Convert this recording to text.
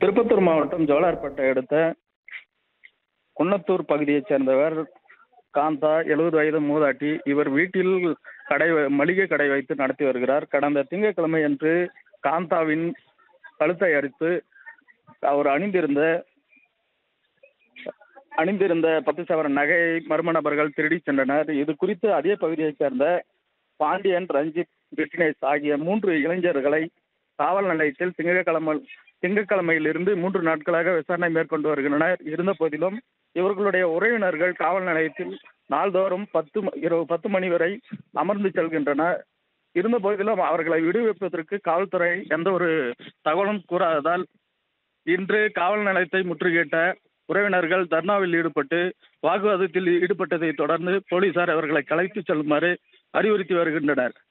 திருப்பத்தூர் மாவட்டம் ஜோலார்பேட்டை அடுத்த குன்னத்தூர் பகுதியைச் சேர்ந்தவர் காந்தா எழுபது வயது மூதாட்டி இவர் வீட்டில் கடை வ- மளிகை கடை வைத்து நடத்தி வருகிறார் கடந்த திங்கட்கிழமை அன்று காந்தாவின் கழுத்தை அறுத்து அவர் அணிந்திருந்த அணிந்திருந்த பத்து சவரன் நகையை மர்ம நபர்கள் திருடி சென்றனர் இது குறித்து அதே பகுதியைச் சேர்ந்த பாண்டியன் ரஞ்சித் விக்னேஷ் ஆகிய மூன்று இளைஞர்களை காவல் நிலையத்தில் திங்கட்கிழமை திங்கட்கிழமையிலிருந்து மூன்று நாட்களாக விசாரணை மேற்கொண்டு வருகின்றனர் இருந்த போதிலும் இவர்களுடைய உறவினர்கள் காவல் நிலையத்தில் நாள்தோறும் பத்து ம- இரவு பத்து மணி வரை அமர்ந்து செல்கின்றனர் இருந்த போதிலும் அவர்களை விடுவிப்பதற்கு காவல்துறை எந்த ஒரு தகவலும் கூறாததால் இன்று காவல் நிலையத்தை முற்றுகையிட்ட உறவினர்கள் தர்ணாவில் ஈடுபட்டு வாக்குவாதத்தில் ஈடுபட்டதை தொடர்ந்து போலீசார் அவர்களை கலைத்து செல்லுமாறு அறிவுறுத்தி வருகின்றனர்